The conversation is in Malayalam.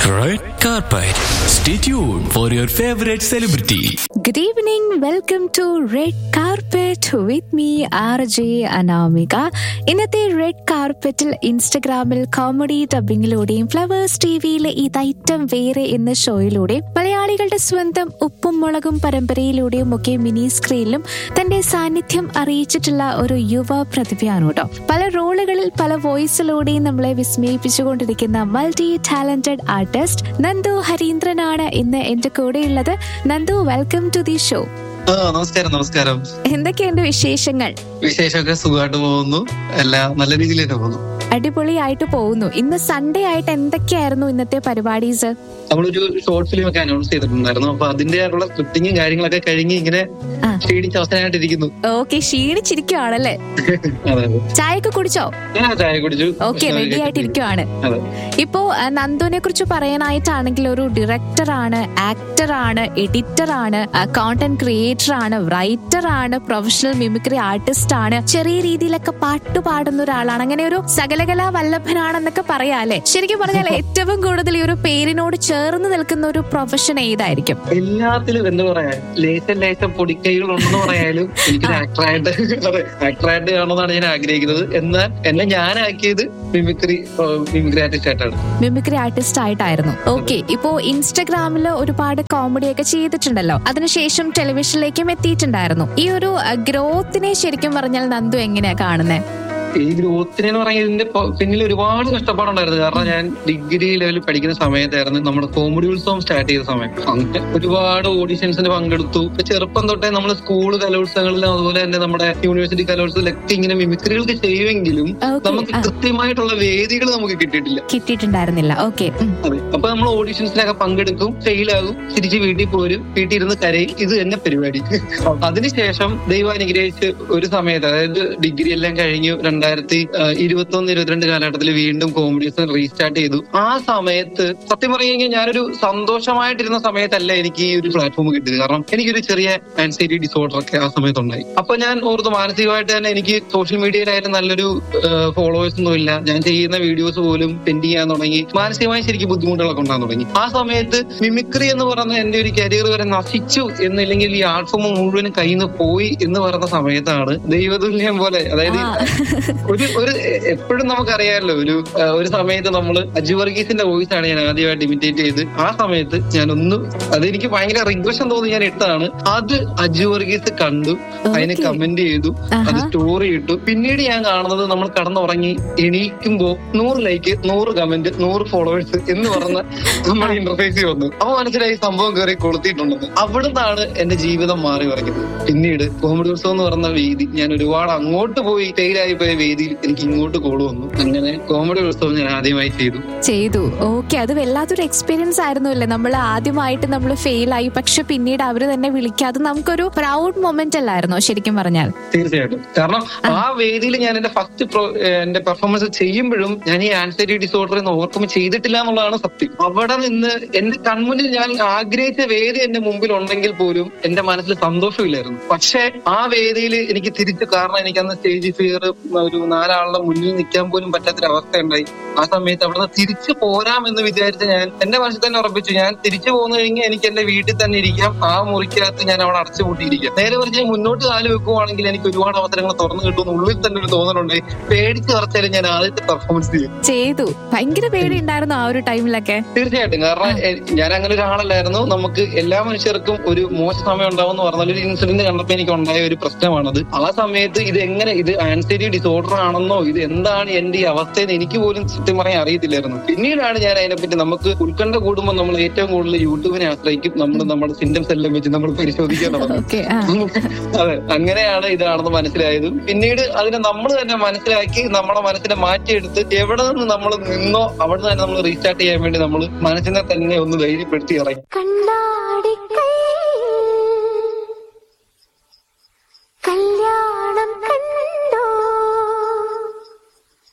Red carpet. Stay tuned for your favorite celebrity. Good evening. Welcome to Red Carpet with me, R J Anamika ഇന്നത്തെ റെഡ് കാർപ്പറ്റിൽ ഇൻസ്റ്റഗ്രാമിൽ കോമഡി ഡബിങ്ങിലൂടെയും ഫ്ലവേഴ്സ് ടി വിയിലെ ഇതൈറ്റം വേറെ എന്ന ഷോയിലൂടെയും മലയാളികളുടെ സ്വന്തം ഉപ്പും മുളകും പരമ്പരയിലൂടെയും ഒക്കെ മിനി സ്ക്രീനിലും തന്റെ സാന്നിധ്യം അറിയിച്ചിട്ടുള്ള ഒരു യുവ പ്രതിഭയാണ് കേട്ടോ പല റോളുകളിൽ പല വോയിസിലൂടെയും നമ്മളെ വിസ്മയിപ്പിച്ചുകൊണ്ടിരിക്കുന്ന മൾട്ടി ടാലന്റഡ് ആർട്ടിസ്റ്റ് നന്ദു ഹരീന്ദ്രനാണ് ഇന്ന് എന്റെ കൂടെയുള്ളത് Nandu welcome to the show ആ നമസ്കാരം നമസ്കാരം എന്തൊക്കെയുണ്ട് വിശേഷങ്ങൾ വിശേഷമൊക്കെ സുഖമായിട്ട് പോകുന്നു എല്ലാം നല്ല രീതിയിൽ തന്നെ പോകുന്നു അടിപൊളിയായിട്ട് പോകുന്നു ഇന്ന് സൺഡേ ആയിട്ട് എന്തൊക്കെയായിരുന്നു ഇന്നത്തെ പരിപാടീസ് നമ്മളൊരു ഷോർട്ട് ഫിലിം ഒക്കെ അനൗൺസ് ചെയ്തിട്ടുണ്ടായിരുന്നു അപ്പൊ അതിന്റെ ആയിട്ടുള്ള സ്ക്രിപ്റ്റിങ്ങും കാര്യങ്ങളൊക്കെ കഴിഞ്ഞ് ഇങ്ങനെ ആ. ക്ഷീണിച്ച് അവസാനമായിട്ടിരിക്കുന്നു ഓക്കെ ക്ഷീണിച്ചിരിക്കുവാണല്ലേ അതെ അതെ ചായയൊക്കെ കുടിച്ചോ ഞാൻ ചായ കുടിച്ചു ഓക്കെ റെഡി ആയിട്ടിരിക്കുവാണ് അതെ ഇപ്പോ ആ, നന്ദുവിനെ കുറിച്ച് പറയാനായിട്ടാണെങ്കിൽ ഒരു ഡയറക്ടർ ആണ് ആക്ടർ ആണ് എഡിറ്റർ ആണ് കോണ്ടന്റ് ക്രിയേറ്റർ ആണ് റൈറ്റർ ആണ് പ്രൊഫഷണൽ മിമിക്രി ആർട്ടിസ്റ്റ് ആണ് ചെറിയ രീതിയിലൊക്കെ പാട്ട് പാടുന്ന ഒരാളാണ് അങ്ങനെ ഒരു സകലകലാ വല്ലഭനാണെന്നൊക്കെ പറയാല്ലേ ശരിക്കും പറഞ്ഞാൽ ഏറ്റവും കൂടുതൽ ഈ ഒരു പേരിനോട് ചേർന്ന് നിൽക്കുന്ന ഒരു പ്രൊഫഷൻ ഏതായിരിക്കും എല്ലാത്തിലും എന്താ പറയാ ലേശം ലേശം പൊടിക്കൈകൾ ഉണ്ടെന്ന് പറയാലും എനിക്കൊരു ആക്ടറായിട്ട് അതെ ആക്ടറായിട്ട് കാണുമെന്നാണ് ഞാൻ ആഗ്രഹിക്കുന്നത് എന്നാൽ എന്നെ ഞാനാക്കിയത് മിമിക്രി മിമിക്രി ആർട്ടിസ്റ്റ് ആയിട്ടാണ് മിമിക്രി ആർട്ടിസ്റ്റ് ആയിട്ടായിരുന്നു ഓക്കെ ഇപ്പോ ഇൻസ്റ്റഗ്രാമിൽ ഒരുപാട് കോമഡി ഒക്കെ ചെയ്തിട്ടുണ്ടല്ലോ അതിനുശേഷം ടെലിവിഷനിലേക്കും എത്തിയിട്ടുണ്ടായിരുന്നു ഈ ഒരു ഗ്രോത്തിനെ ശരിക്കും പറഞ്ഞാൽ നന്ദു എങ്ങനെയാ കാണുന്നത് ഈ ഗ്രോത്തിനെ എന്ന് പറഞ്ഞാൽ ഇതിന്റെ പ- പിന്നിൽ ഒരുപാട് കഷ്ടപ്പാടുണ്ടായിരുന്നു കാരണം ഞാൻ ഡിഗ്രി ലെവലിൽ പഠിക്കുന്ന സമയത്തായിരുന്നു നമ്മുടെ കോമഡി ഉത്സവം സ്റ്റാർട്ട് ചെയ്ത സമയം അങ്ങനെ ഒരുപാട് ഓഡീഷൻസിന് പങ്കെടുത്തു ഇപ്പൊ ചെറുപ്പം തൊട്ടേ നമ്മൾ സ്കൂൾ കലോത്സവങ്ങളിലും അതുപോലെ തന്നെ നമ്മുടെ യൂണിവേഴ്സിറ്റി കലോത്സവത്തിലൊക്കെ ഇങ്ങനെ മിമിക്രികൾക്ക് ചെയ്യുമെങ്കിലും Okay, നമുക്ക് ആ. കൃത്യമായിട്ടുള്ള വേദികൾ നമുക്ക് കിട്ടിയിട്ടില്ല കിട്ടിയിട്ടുണ്ടായിരുന്നില്ല ഓക്കെ അതെ അപ്പൊ നമ്മൾ ഓഡീഷൻസിനൊക്കെ പങ്കെടുക്കും ഫെയിലാകും തിരിച്ച് വീട്ടിൽ പോരും വീട്ടിൽ ഇരുന്ന് കരയും ഇത് തന്നെ പരിപാടി അതിനുശേഷം ദൈവം അനുഗ്രഹിച്ച് ഒരു സമയത്ത് അതായത് ഡിഗ്രി എല്ലാം കഴിഞ്ഞു രണ്ടായിരത്തി ഇരുപത്തി ഒന്ന് ഇരുപത്തിരണ്ട് കാലഘട്ടത്തിൽ വീണ്ടും കോമഡീസ് റീസ്റ്റാർട്ട് ചെയ്തു ആ സമയത്ത് സത്യം പറയുമെങ്കിൽ ഞാനൊരു സന്തോഷമായിട്ടിരുന്ന സമയത്തല്ല എനിക്ക് ഈ ഒരു പ്ലാറ്റ്ഫോം കിട്ടിയത് കാരണം എനിക്കൊരു ചെറിയ ആൻസൈറ്റി ഡിസോർഡർ ഒക്കെ ആ സമയത്തുണ്ടായി അപ്പൊ ഞാൻ ഓർത്ത് മാനസികമായിട്ട് തന്നെ എനിക്ക് സോഷ്യൽ മീഡിയയിലായാലും നല്ലൊരു ഫോളോവേഴ്സ് ഒന്നും ഇല്ല ഞാൻ ചെയ്യുന്ന വീഡിയോസ് പോലും പെൻഡ് ചെയ്യാൻ തുടങ്ങി മാനസികമായി ശരിക്കും ബുദ്ധിമുട്ടുകളൊക്കെ ഉണ്ടാകാൻ തുടങ്ങി ആ സമയത്ത് മിമിക്രി എന്ന് പറയുന്ന എന്റെ ഒരു കരിയർ വരെ നശിച്ചു എന്നില്ലെങ്കിൽ ഈ ആർട്ട് ഫോം മുഴുവനും കയ്യിൽ നിന്ന് പോയി എന്ന് പറയുന്ന സമയത്താണ് ദൈവതുല്യം പോലെ അതായത് ആ. ഒരു ഒരു എപ്പോഴും നമുക്കറിയാമല്ലോ ഒരു ആ, ഒരു സമയത്ത് നമ്മൾ അജു വർഗീസിന്റെ വോയിസ് ആണ് ഞാൻ ആദ്യമായിട്ട് ഇമിറ്റേറ്റ് ചെയ്ത് ആ സമയത്ത് ഞാൻ ഒന്ന് അതെനിക്ക് ഭയങ്കര റിഗ്രഷൻ തോന്നി ഞാൻ ഇട്ടതാണ് അത് അജു വർഗീസ് കണ്ടു അതിന് Okay. കമന്റ് ചെയ്തു അത് ആഹാ. സ്റ്റോറി ഇട്ടു പിന്നീട് ഞാൻ കാണുന്നത് നമ്മൾ കടന്നുറങ്ങി എണീക്കുമ്പോ നൂറ് ലൈക്ക് നൂറ് കമന്റ് നൂറ് ഫോളോവേഴ്സ് എന്ന് പറഞ്ഞ നമ്മുടെ ഇന്റർഫേസിൽ വന്നു അപ്പൊ മനസ്സിലായി സംഭവം കയറി കൊളുത്തിയിട്ടുണ്ടെന്ന് അവിടുന്നാണ് എന്റെ ജീവിതം മാറി പറയുന്നത് പിന്നീട് കോമഡി ഉത്സവം എന്ന് പറഞ്ഞ വേദി ഞാൻ ഒരുപാട് അങ്ങോട്ട് പോയി ഫെയിലായി പോയ വേദിയിൽ എനിക്ക് ഇങ്ങോട്ട് കോൾ വന്നു അങ്ങനെ കോമഡി ഉത്സവം ഞാൻ ആദ്യമായി ചെയ്തു ചെയ്തു ഓക്കെ അത് വല്ലാത്തൊരു എക്സ്പീരിയൻസ് ആയിരുന്നു അല്ലേ നമ്മൾ ആദ്യമായിട്ട് നമ്മൾ ഫെയിൽ ആയി പക്ഷെ പിന്നീട് അവര് തന്നെ വിളിക്കാതെ നമുക്കൊരു പ്രൗഡ് മൊമെന്റ് അല്ലായിരുന്നോ ശരിക്കും പറഞ്ഞാൽ തീർച്ചയായിട്ടും കാരണം ആ വേദിയിൽ ഞാൻ എന്റെ ഫസ്റ്റ് എന്റെ പെർഫോമൻസ് ചെയ്യുമ്പോഴും ഞാൻ ഈ ആൻസൈറ്റി ഡിസോർഡർ എന്ന് ഓർക്കുമ്പോൾ ചെയ്തിട്ടില്ല എന്നുള്ളതാണ് സത്യം അവിടെ നിന്ന് എന്റെ കൺമുന്നിൽ ഞാൻ ആഗ്രഹിച്ച വേദി എന്റെ മുമ്പിൽ ഉണ്ടെങ്കിൽ പോലും എന്റെ മനസ്സിൽ സന്തോഷമില്ലായിരുന്നു പക്ഷേ ആ വേദിയിൽ എനിക്ക് തിരിച്ചു കാരണം എനിക്ക് അന്ന് സ്റ്റേജ് ഫിയർ ഒരു നാലാളുടെ മുന്നിൽ നിൽക്കാൻ പോലും പറ്റാത്തൊരു അവസ്ഥ ഉണ്ടായി ആ സമയത്ത് അവിടെ നിന്ന് തിരിച്ചു പോരാം എന്ന് വിചാരിച്ച് ഞാൻ എന്റെ മനസ്സിൽ തന്നെ ഉറപ്പിച്ചു ഞാൻ തിരിച്ചു പോകുന്ന കഴിഞ്ഞാൽ എനിക്ക് എന്റെ വീട്ടിൽ തന്നെ ഇരിക്കാം ആ മുറിക്കകത്ത് ഞാൻ അവിടെ അടച്ചു പൂട്ടിയിരിക്കാം നേരെ മറിച്ച് ഞാൻ മുന്നോട്ട് കാല് വെക്കുവാണെങ്കിൽ എനിക്ക് ഒരുപാട് അവസരങ്ങൾ തുറന്നു കിട്ടുമെന്ന് ഉള്ളിൽ തന്നെ ഒരു തോന്നലുണ്ട് പേടിച്ച് കുറച്ചാലും ഞാൻ ആദ്യത്തെ പെർഫോമൻസ് ചെയ്യും ചെയ്തു ഭയങ്കര പേടി ഉണ്ടായിരുന്നു ആ ഒരു ടൈമിലൊക്കെ തീർച്ചയായിട്ടും കാരണം എ- ഞാൻ അങ്ങനെ ഒരാളല്ലായിരുന്നു നമുക്ക് എല്ലാ മനുഷ്യർക്കും ഒരു മോശ സമയം ഉണ്ടാവും എന്ന് പറഞ്ഞാൽ ഒരു ഇൻസിഡന്റ് കണ്ടപ്പോൾ എനിക്ക് ഉണ്ടായ ഒരു പ്രശ്നമാണത് ആ സമയത്ത് ഇത് എങ്ങനെ ഇത് ആൻസൈറ്റി ഡിസോർഡർ ആണെന്നോ ഇത് എന്താണ് എന്റെ ഈ അവസ്ഥയെന്ന് എനിക്ക് പോലും സത്യം പറയാൻ അറിയത്തില്ലായിരുന്നു പിന്നീടാണ് ഞാൻ അതിനെപ്പറ്റി നമുക്ക് ഉത്കണ്ഠ കൂടുമ്പോൾ നമ്മൾ ഏറ്റവും കൂടുതൽ യൂട്യൂബിനെ ആശ്രയിക്കും നമ്മൾ നമ്മുടെ സിംറ്റംസ് എല്ലാം വെച്ച് നമ്മൾ പരിശോധിക്കാൻ തുടങ്ങും ഓക്കെ ആ അതെ അങ്ങനെയാണ് ഇതാണെന്ന് മനസ്സിലായതും പിന്നീട് അതിനെ നമ്മൾ തന്നെ മനസ്സിലാക്കി നമ്മുടെ മനസ്സിനെ മാറ്റിയെടുത്ത് എവിടെ നിന്ന് നമ്മൾ നിന്നോ അവിടെ തന്നെ നമ്മൾ റീസ്റ്റാർട്ട് ചെയ്യാൻ വേണ്ടി നമ്മൾ മനസ്സിനെ തന്നെ ഒന്ന് ധൈര്യപ്പെടുത്തി ഇറങ്ങി കണ്ണാടിക്കൈ കല്യാണ